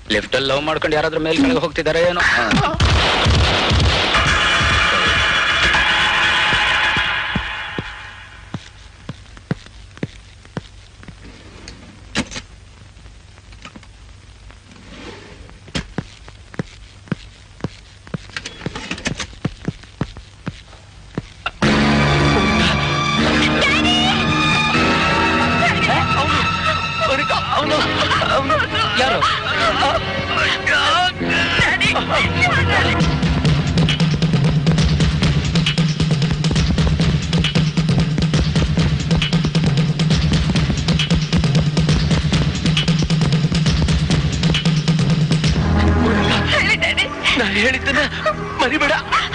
Lift ಅಲ್ಲಿ love ಮಾಡ್ಕೊಂಡು ಯಾರಾದ್ರೂ ಮೇಲ್ ಕೆಳಗೆ ಹೋಗ್ತಿದಾರೆ ಏನೋ ಯಾರು ನಾನು ಹೇಳಿದ್ದನ್ನ ಮರಿಬೇಡ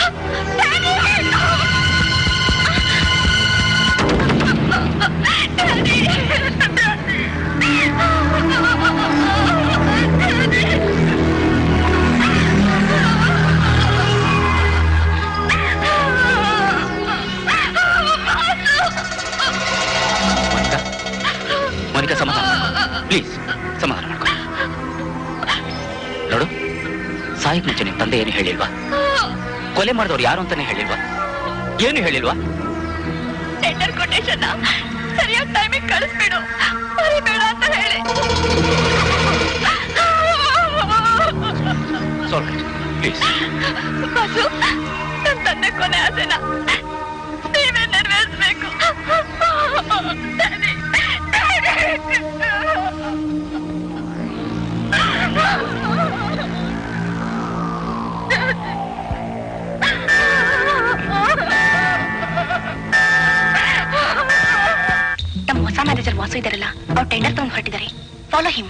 ಮೋನಿಕಾ ಮೋನಿಕಾ ಸಮಾಧಾನ ಪ್ಲೀಸ್ ಸಮಾಧಾನ ಮಾಡ್ಕೊ ನೋಡು ಸಾಯಕ್ ಮುಂಚೆ ನಿಮ್ ತಂದೆ ಏನು ಹೇಳಿಲ್ವಾ ಕೊಲೆ ಮಾಡಿದವ್ರು ಯಾರು ಅಂತಾನೆ ಹೇಳಿಲ್ವಾ ಏನು ಹೇಳಿಲ್ವಾ ಟೆಂಡರ್ ಕೊಟೇಶನ್ ಸರಿಯಾದ ಟೈಮಿಗೆ ಕಳಿಸ್ಬಿಡು ಮರಿಬೇಡ ಅಂತ ಹೇಳಿ ಸಾರಿ ಪ್ಲೀಸ್ ಬಸು ನನ್ನ ತಂದೆ ಕೊನೆ ಆಸೆನ ನೀವೇ ನೆರವೇರಿಸ್ಬೇಕು ನಮ್ಮ ಹೊಸ ಮ್ಯಾನೇಜರ್ ವಾಸು ಇದಾರಲ್ಲ ಅವ್ರು ಟೆಂಡರ್ ತಗೊಂಡು ಹೊರಟಿದ್ದಾರೆ ಫಾಲೋ ಹಿಮ್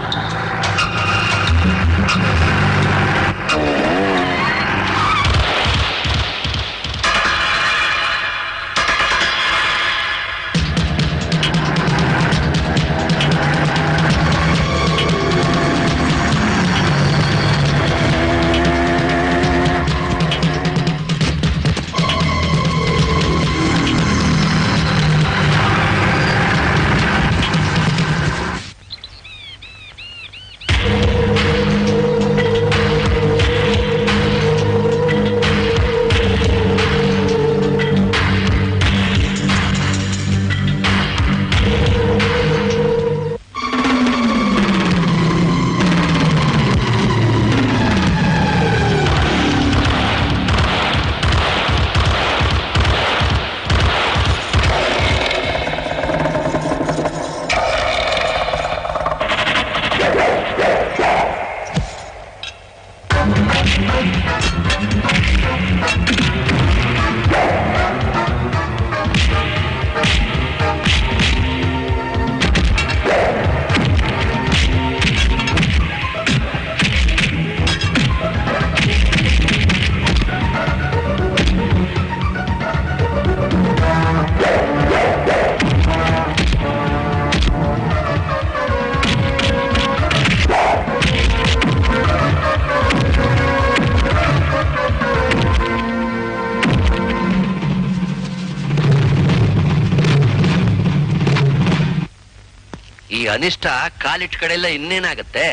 ಈ ಅನಿಷ್ಟ ಕಾಲಿಟ್ ಕಡೆಲ್ಲ ಇನ್ನೇನಾಗತ್ತೆ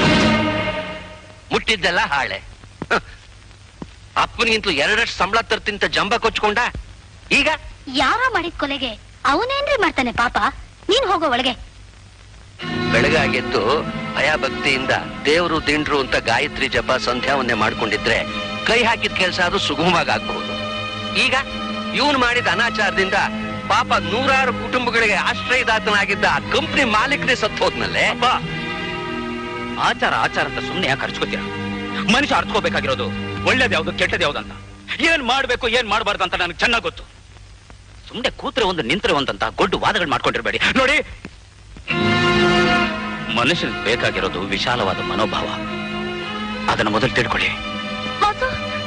ಮುಟ್ಟಿದ್ದೆಲ್ಲ ಹಾಳೆ ಹ. ಅಪ್ಪನಿಗಿಂತಲೂ ಎರಡಷ್ಟು ಸಂಬಳ ತರ್ತಿಂತ ಜಂಬ ಕೊಚ್ಕೊಂಡ ಈಗ ಯಾರ ಮಾಡಿದ ಕೊಲೆಗೆ ಅವನೇನ್ರಿ ಮಾಡ್ತಾನೆ ಪಾಪ ನೀನ್ ಹೋಗೋ ಒಳಗೆ ಬೆಳಗಾಗೆದ್ದು ಭಯ ಭಕ್ತಿಯಿಂದ ದೇವರು ದಿಂಡ್ರು ಅಂತ ಗಾಯತ್ರಿ ಜಪ ಸಂಧ್ಯಾವನ್ನೇ ಮಾಡ್ಕೊಂಡಿದ್ರೆ ಕೈ ಹಾಕಿದ ಕೆಲಸ ಅದು ಸುಗಮವಾಗಿ ಆಗ್ಬಹುದು ಈಗ ಇವನು ಮಾಡಿದ ಅನಾಚಾರದಿಂದ ಪಾಪ ನೂರಾರು ಕುಟುಂಬಗಳಿಗೆ ಆಶ್ರಯದಾತನಾಗಿದ್ದ ಆ ಕಂಪ್ನಿ ಮಾಲೀಕನೇ ಸತ್ತು ಹೋದ್ನಲ್ಲೇ ಆಚಾರ ಆಚಾರ ಅಂತ ಸುಮ್ಮನೆ ಯಾಕೆ ಹರ್ಚ್ಕೋತೀರ ಮನುಷ್ಯ ಅರ್ತ್ಕೋಬೇಕಾಗಿರೋದು ಒಳ್ಳೇದ್ ಯಾವ್ದು ಕೆಟ್ಟದ್ ಯಾವ್ದು ಅಂತ ಏನ್ ಮಾಡ್ಬೇಕು ಏನ್ ಮಾಡ್ಬಾರ್ದು ಅಂತ ನನಗೆ ಚೆನ್ನಾಗ್ ಗೊತ್ತು ಸುಮ್ಮನೆ ಕೂತ್ರೆ ಒಂದು ನಿಂತ್ರೆ ಒಂದಂತ ಗೊಡ್ಡು ವಾದಗಳು ಮಾಡ್ಕೊಂಡಿರ್ಬೇಡಿ ನೋಡಿ ಮನುಷ್ಯನಿಗೆ ಬೇಕಾಗಿರೋದು ವಿಶಾಲವಾದ ಮನೋಭಾವ ಅದನ್ನ ಮೊದಲು ತಿಳ್ಕೊಳ್ಳಿ ವಾಸು